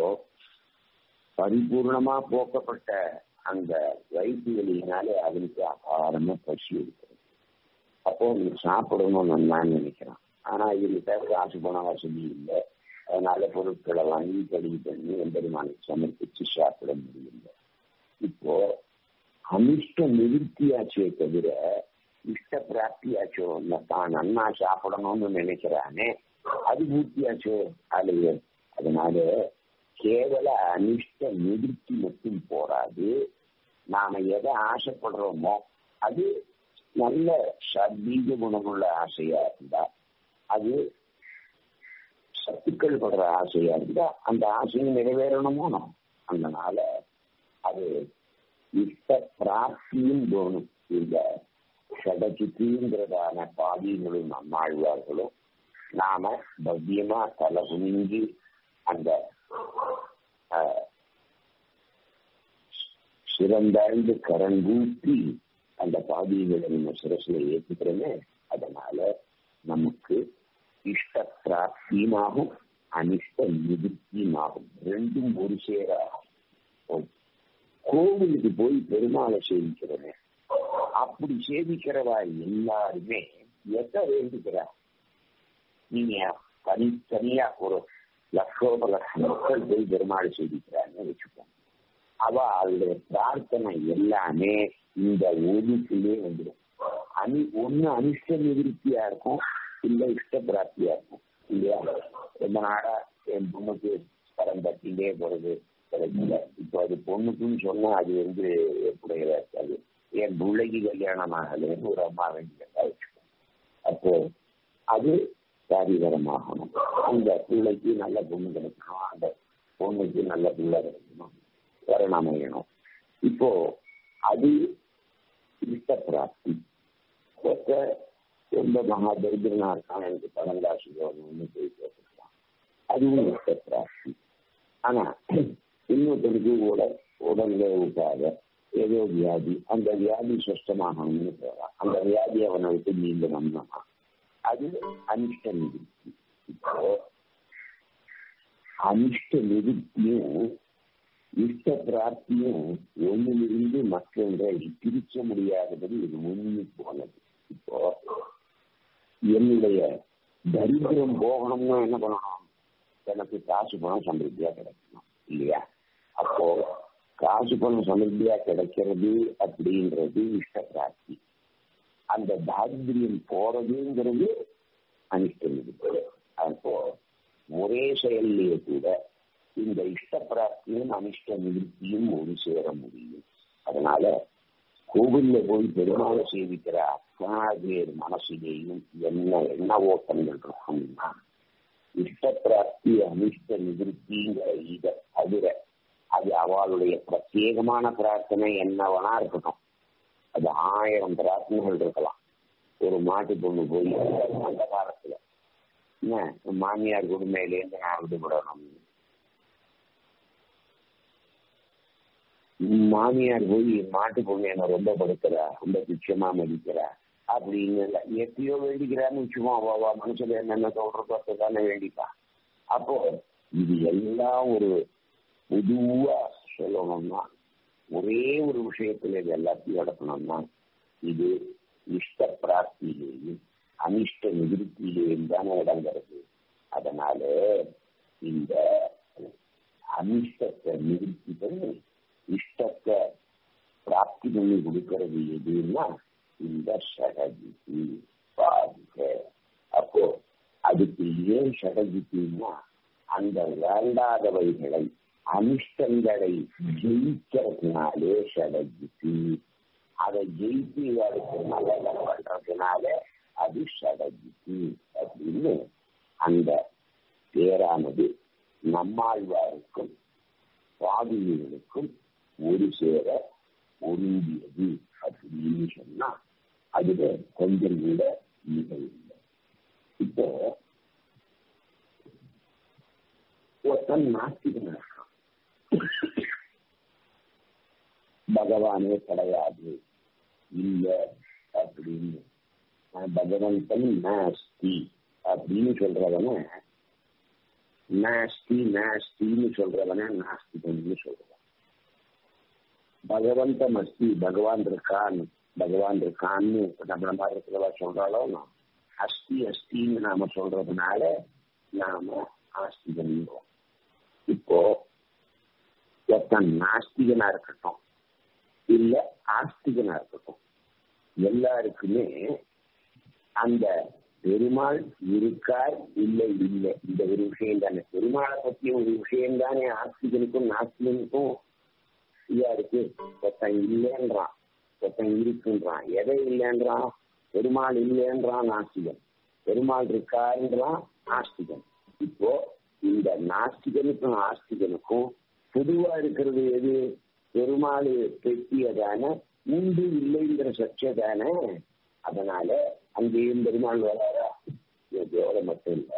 A: பரிபூர்ணமா போக்கப்பட்ட அந்த வயிற்று வலியினாலே அவனுக்கு அபாரமா பசி இருக்கிறது அப்போ நீ சாப்பிடணும்னு நான் நினைக்கிறான் ஆனா இதுகிட்ட காசு பண வசதி இல்லை அதனால பொருட்களை வாங்கி கழுவி பண்ணி எம்பெருமானுக்கு சமர்ப்பிச்சு சாப்பிட முடியல இப்போ அனிஷ்ட நிவர்த்தியாச்சே தவிர இஷ்ட பிராப்தியாச்சோ இந்த தான் நன்னா சாப்பிடணும்னு நினைக்கிறானே அது பூர்த்தியாச்சோ அல்லையோ அதனால கேவல அனிஷ்ட நிவர்த்தி மட்டும் போராது நாம எதை ஆசைப்படுறோமோ அது நல்ல சத்வீக குணமுள்ள ஆசையா இருந்தா அது சத்துக்கள் படுற ஆசையா இருந்தா அந்த ஆசையும் நிறைவேறணுமோ அதனால அது இஷ்ட பிராப்தியும் தோணும் இந்த சடச்சித்திங்கிறதான பாதிகளும் நம்மாழ்வார்களும் நாம பவ்யமா தலை குனிஞ்சு அந்த சிறந்தாழ்ந்து கரங்கூட்டி அந்த பாதிகளை நம்ம சிரசில ஏற்றுக்கிறோமே அதனால நமக்கு இஷ்ட பிராப்தியுமாகும் அனிஷ்ட நிவர்த்தியுமாகும் ரெண்டும் ஒரு சேராகும் கோவிலுக்கு போய் பெருமாளை சேவிக்கிறோமே அப்படி சேவிக்கிறவா எல்லாருமே எதை வேண்டிக்கிறா நீங்க தனித்தனியா ஒரு லட்சோப லட்சம் மக்கள் போய் பெருமாளை சேவிக்கிறான்னு வச்சுக்கோங்க அவ அவளுடைய பிரார்த்தனை எல்லாமே இந்த ஒதுக்குள்ளே வந்துடும் அனி ஒண்ணு அனிஷ்ட நிவர்த்தியா இருக்கும் இல்ல இஷ்ட பிராப்தியா இருக்கும் இல்லையா ரொம்ப நாளா என் பொண்ணுக்கு படம் தட்டிலே போறது கிடைக்கல இப்போ அது பொண்ணுக்குன்னு சொன்னா அது வந்து ஏற்புடையதா இருக்காது என் பிள்ளைக்கு கல்யாணம் ஆகலன்னு ஒரு அம்மா வேண்டியதா வச்சுக்கோங்க அப்போ அது காரிகரமாகணும் அந்த பிள்ளைக்கு நல்ல பொண்ணு கிடைக்கணும் அந்த பொண்ணுக்கு நல்ல பிள்ளை கிடைக்கணும் வரணம் அமையணும் இப்போ அது இஷ்ட பிராப்தி ஒருத்த ரொம்ப மகா தரித்திரனா இருக்கான் எனக்கு பழங்காசு ஒன்று போய் கேட்டுக்கலாம் அதுவும் இஷ்ட பிராப்தி ஆனா இன்னொருத்தருக்கு உடல் உடல்ல உட்காத ஏதோ வியாதி அந்த வியாதி சுஷ்டமாகணும்னு போறான் அந்த வியாதி அவனை விட்டு நீங்கணும்னா அது அனிஷ்ட நிவர்த்தி இப்போ அனிஷ்ட நிவர்த்தியும் இஷ்ட பிராப்தியும் ஒன்னிலிருந்து மற்றொன்றை பிரிக்க முடியாதபடி இது முன்னி போனது இப்போ என்னுடைய தரித்திரம் போகணும்னா என்ன பண்ணணும் எனக்கு காசு பணம் சமிருத்தியா கிடைக்கணும் இல்லையா அப்போ காசு பணம் சமிருத்தியா கிடைக்கிறது அப்படின்றது இஷ்ட பிராப்தி அந்த தாரித்திரியம் போறதுங்கிறது அனிஷ்ட நிவர்த்தி அப்போ ஒரே செயல்லையே கூட இந்த இஷ்ட பிராப்தியும் அனிஷ்ட நிவர்த்தியும் ஒரு சேர முடியும் அதனால கோவில்ல போய் பெருமாளை சேவிக்கிற அத்தனை பேர் மனசிலேயும் என்ன என்ன ஓட்டங்கள் இருக்கும்னா இஷ்ட பிராப்தி அனிஷ்ட நிவர்த்திங்கிற இதை தவிர அது அவளுடைய பிரத்யேகமான பிரார்த்தனை என்னவனா இருக்கட்டும் அது ஆயிரம் பிரார்த்தனைகள் இருக்கலாம் ஒரு மாட்டு பொண்ணு போய் அந்த காலத்துல என்ன மாமியார் கொடுமையிலேருந்து நான் விடுபடணும் மாமியார் போய் மாட்டு பொண்ணு என்ன ரொம்ப படுக்கிறா ரொம்ப துச்சமா மதிக்கிறா அப்படின்னு எப்பயோ வேண்டிக்கிறான்னு வச்சுக்கோ அவ மனசுல என்னென்ன சொல்றதோ தானே வேண்டிப்பா அப்போ இது எல்லாம் ஒரு பொதுவா சொல்லணும்னா ஒரே ஒரு விஷயத்துல இது எல்லாத்தையும் அடக்கணும்னா இது இஷ்ட பிராப்தியிலேயும் அனிஷ்ட நிவிருத்தியிலேயும் தானே இடங்கிறது அதனால இந்த அனிஷ்டத்தை நிவர்த்தி பண்ணி இஷ்டத்தை பிராப்தி பண்ணி கொடுக்கறது எதுன்னா இந்த ஷடஜிதி பாதுக அப்போ அதுக்கு ஏன் ஷடஜித்தின்னா அந்த வேண்டாதவைகளை அனிஷ்டங்களை ஜெயிக்கிறதுனாலே ஷடஜித்தி அதை ஜெயித்து அதுக்கு நல்லதை பண்றதுனால அது ஷடஜித்தி அப்படின்னு அந்த பேரானது நம்மாழ்வாருக்கும் பாதிகளுக்கும் ஒரு சேர ஒருங்கியது அப்படின்னு சொன்னா அதுல கொஞ்சம் கூட ஈகை இல்லை இப்போ ஒருத்தன் நாஸ்திகன் இருக்கான் பகவானே கிடையாது இல்ல அப்படின்னு பகவந்தன் நாஸ்தி அப்படின்னு சொல்றவன நாஸ்தி நாஸ்தின்னு சொல்றவன நாஸ்திகன்னு சொல்றான் பகவந்தம் அஸ்தி பகவான் இருக்கான் பகவான் இருக்கான்னு நம்மள மாதிரி இருக்கிறவா சொல்றாளோ அஸ்தி அஸ்தின்னு நாம சொல்றதுனால நாம ஆஸ்திகன்றோம் இப்போ ஒருத்தன் நாஸ்திகனா இருக்கட்டும் இல்ல ஆஸ்திகனா இருக்கட்டும் எல்லாருக்குமே அந்த பெருமாள் இருக்கார் இல்லை இல்லை இந்த ஒரு விஷயம் தானே பெருமாளை பற்றிய ஒரு விஷயம் தானே ஆஸ்திகனுக்கும் நாஸ்திகனுக்கும் ஃப்ரீயா இருக்கு ஒருத்தன் இல்லைன்றான் ஒருத்தன் இருக்குன்றான் எதை இல்லைன்றான் பெருமாள் இல்லைன்றான் நாஸ்திகன் பெருமாள் இருக்காருன்றான் நாஸ்திகன் இப்போ இந்த நாஸ்திகனுக்கும் ஆஸ்திகனுக்கும் பொதுவா இருக்கிறது எது பெருமாள் பெற்றியதான உண்டு இல்லைங்கிற சர்ச்சை தானே அதனால அங்கேயும் பெருமாள் வராரா இதோட மட்டும் இல்ல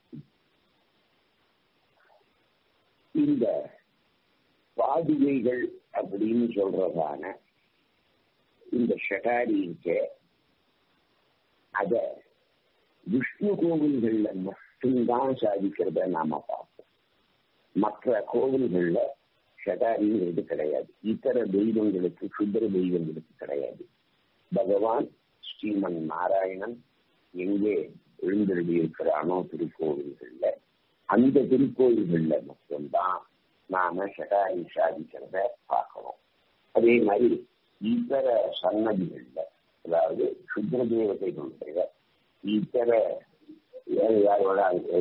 A: இந்த பாதுகைகள் அப்படின்னு சொல்றதான இந்த ஷட்டாரி இருக்க அத விஷ்ணு கோவில்கள்ல மட்டும்தான் சாதிக்கிறத நாம பார்ப்போம் மற்ற கோவில்கள்ல ஷட்டாரிங்கிறது கிடையாது இதர தெய்வங்களுக்கு சுந்தர தெய்வங்களுக்கு கிடையாது பகவான் ஸ்ரீமன் நாராயணன் எங்கே எழுந்தருளி இருக்கிறானோ திருக்கோவில்கள்ல அந்த திருக்கோவில்கள்ல மட்டும்தான் நாம ஷடாரி சாதிக்கிறத பார்க்கிறோம் அதே மாதிரி இதர சன்னதிகள்ல அதாவது சுத்திர தேவதைகளுடைய இதர யாரோட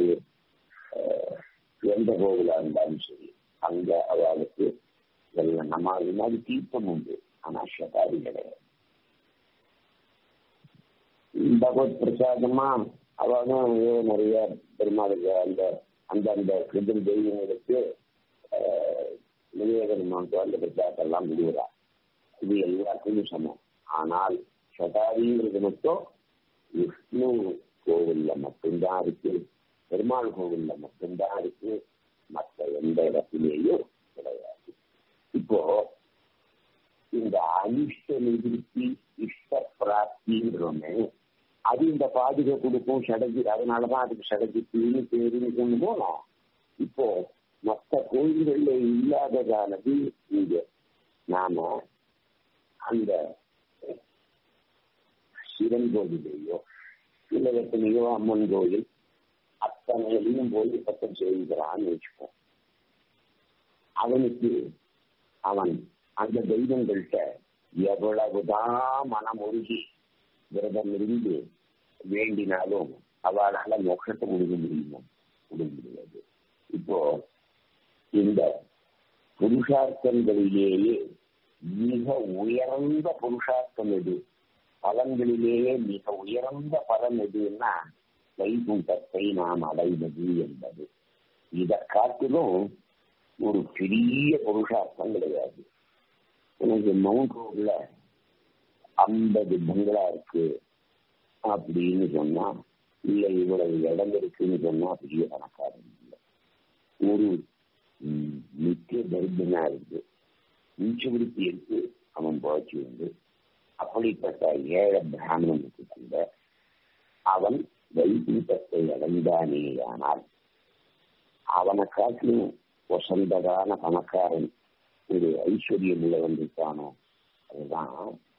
A: எந்த கோவிலா இருந்தாலும் சரி அங்க அவளுக்கு எல்லாம் நம்ம அது மாதிரி தீர்த்தம் உண்டு ஆனா ஷதாரி கிடையாது பகவத் பிரசாதமா அவளும் நிறைய பெருமாளுக்கு அந்த அந்த அந்த கிருதம் தெய்வங்களுக்கு நிவேதனம் அந்த பிரச்சாரத்தெல்லாம் விடுவதா இது எல்லாத்துக்கும் சமம் ஆனால் சதாரிங்கிறது மட்டும் விஷ்ணு கோவில்ல மட்டும்தான் இருக்கு பெருமாள் கோவில்ல மட்டும்தான் இருக்கு மற்ற எந்த இடத்திலேயும் கிடையாது இப்போ இந்த அனிஷ்ட நிவர்த்தி இஷ்ட பிராப்தின்றோமே அது இந்த பாதுகா கொடுக்கும் சடஜி அதனாலதான் அதுக்கு சடஜித்தின்னு பேருன்னு சொன்னோம் இப்போ மற்ற கோயில்கள்ல இல்லாததானது இங்க நாம அந்த சிவன் கோவிலையோ இல்ல எத்தனையோ அம்மன் கோயில் அத்தனையிலையும் போய் பக்கம் செய்கிறான்னு வச்சுப்போம் அவனுக்கு அவன் அந்த தெய்வங்கள்கிட்ட எவ்வளவுதான் மனம் உருகி விரதம் இருந்து வேண்டினாலும் அவளால மோட்சத்தை முடிக்க முடியுமா முடிய முடியாது இப்போ இந்த புருஷார்த்தங்களிலேயே மிக உயர்ந்த புருஷார்த்தம் எது பலன்களிலேயே மிக உயர்ந்த பலன் எதுன்னா வைகுண்டத்தை நாம் அடைவது என்பது இதை காட்டிலும் ஒரு பெரிய புருஷார்த்தம் கிடையாது எனக்கு மவுண்ட் ரோட்ல ஐம்பது பங்களா இருக்கு அப்படின்னு சொன்னா இல்ல இவ்வளவு இடம் இருக்குன்னு சொன்னா பெரிய பணக்காரன் இல்லை ஒரு நித்திய தரித்திரனா இருக்கு உச்சவிருத்தி எடுத்து அவன் புழைச்சி வந்து அப்படிப்பட்ட ஏழை பிராமணனுக்கு கூட அவன் வைகுண்டத்தை அடைந்தானேயானால் அவனை காட்டிலும் வசந்ததான பணக்காரன் ஒரு ஐஸ்வர்யம் உள்ளவன் இருக்கானோ அதுதான்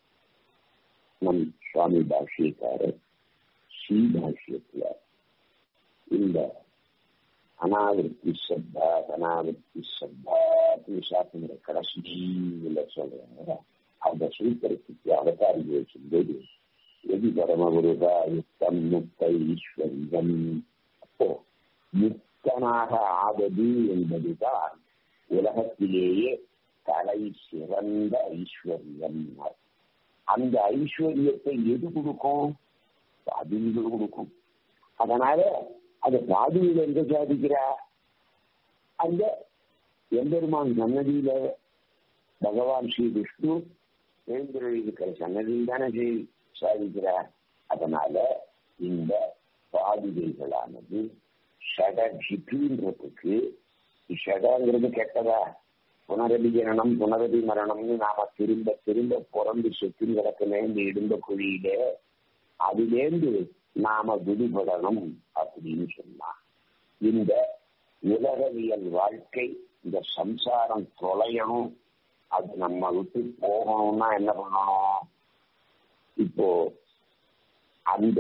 A: நம் சுவாமி பாஷ்யக்காரர் ஸ்ரீ பாஷ்யத்துல இந்த அனாவிருத்தி சத்தா அனாவிருத்தி சத்தா சாப்பிடுற கடைசியில சொல்றாங்க அந்த சூத்திரத்துக்கு அவதாரி வச்சும்போது எதி பரமகுருகா யுக்தம் முக்த ஈஸ்வரியம் அப்போ முக்தனாக ஆவது என்பதுதான் உலகத்திலேயே தலை சிறந்த ஐஸ்வர்யம் அந்த ஐஸ்வர்யத்தை எது கொடுக்கும் பாதுகள் கொடுக்கும் அதனால அது பாதுகையில் எங்க சாதிக்கிறா அந்த எம்பெருமான் சன்னதியில பகவான் ஸ்ரீ விஷ்ணு எழுந்திருக்கிற சன்னதியில் தானே சாதிக்கிறார் அதனால இந்த பாதுகைகளானது ஷடஜிபின்றதுக்கு ஷடங்கிறது கெட்டதா புனரபி ஜனனம் புனரபி மரணம்னு நாம திரும்ப திரும்ப பிறந்து செத்து கிடக்குமே இந்த இடும்ப குழியில அதிலேந்து நாம விடுபடணும் அப்படின்னு சொன்னா இந்த உலகவியல் வாழ்க்கை இந்த சம்சாரம் தொலையணும் அது நம்ம விட்டு போகணும்னா என்ன பண்ணணும் இப்போ அந்த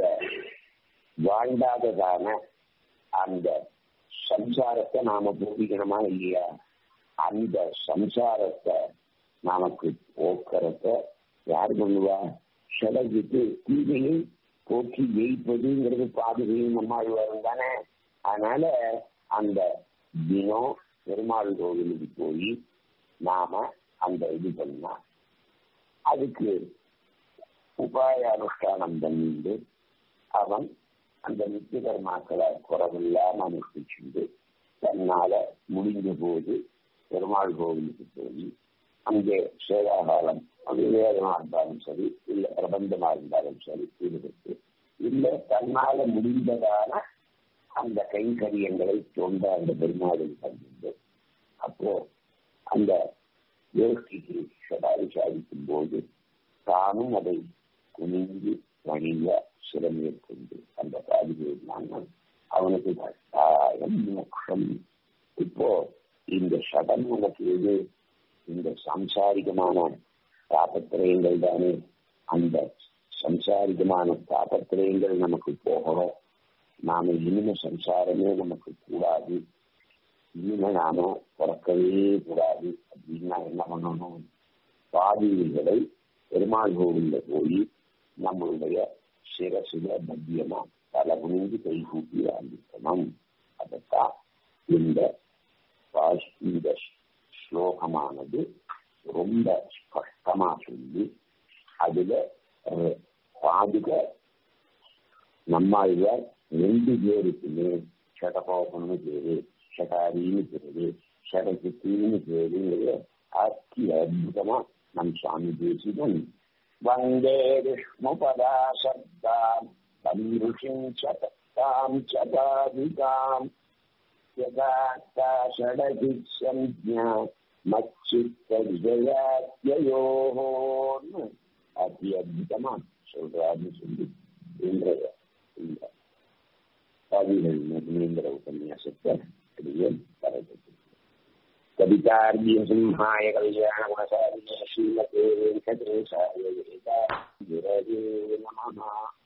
A: வாழ்ந்தாததான அந்த சம்சாரத்தை நாம போதிக்கணுமா இல்லையா அந்த சம்சாரத்தை நமக்கு போக்குறத யார் பண்ணுவா சிலருக்கு தீமையை போக்கி ஜெயிப்பதுங்கிறது பாதுகையும் நம்மாழ்வாரும் தானே அதனால அந்த தினம் பெருமாள் கோவிலுக்கு போய் நாம அந்த இது பண்ணா அதுக்கு உபாய அனுஷ்டானம் பண்ணிட்டு அவன் அந்த நித்திய கர்மாக்களை குறவில்லாம அனுஷ்டிச்சுண்டு தன்னால முடிஞ்ச போது பெருமாள் கோவிலுக்கு போய் அங்கே சேவாகாலம் அது வேதமா இருந்தாலும் சரி இல்ல பிரபந்தமா இருந்தாலும் சரி ஈடுபட்டு இல்ல தன்னால முடிந்ததான அந்த கைங்கரியங்களை தோன்ற அந்த பெருமாளில் பண்ணிட்டு அப்போ அந்த யோகிக்கு சதாரி சாதிக்கும் போது தானும் அதை குனிந்து வணிக சிறமேற்கொண்டு அந்த பாதிப்பு அவனுக்கு கட்டாயம் மோட்சம் இப்போ இந்த சடம் உனக்கு எது இந்த சாம்சாரிகமான தாபத்திரயங்கள் தானே அந்த சம்சாரிகமான தாபத்திரயங்கள் நமக்கு போகணும் நாம இனிமே சம்சாரமே நமக்கு கூடாது இனிமே நாம பிறக்கவே கூடாது அப்படின்னா என்ன பண்ணணும் பாதிகளை பெருமாள் கோவில்ல போய் நம்மளுடைய சிரசுல மத்தியமா தலை குனிந்து கை கூட்டி ஆரம்பிக்கணும் அதைத்தான் இந்த இந்த ஸ்லோகமானது ரொம்ப ஸ்பஷ்டமா சொல்லி அதுல பாதுக நம்மாழ்வார் ரெண்டு பேருக்குமே ஷடகோபம்னு பேரு ஷடாரின்னு பேரு ஷடசித்தின்னு பேருங்கிற அத்தி அற்புதமா நம் சுவாமி தேசிகன் வந்தே விஷ்ணுபதா சப்தாம் தம் சதாம் சதாதிகாம் यदाता षडभिसंज्ञा மச்சித்தவிஜயாத்யோः அதி அற்புதமா சொல்றாருன்னு சொல்லி இன்றைய இந்த கவிகள் நீங்கிற உபன்யாசத்தை அப்படியே பரப்பட்டு கவிதார்கிய சிம்ஹாய கல்யாண குணசாரிய ஸ்ரீமதே வெங்கடேசாய நமஹா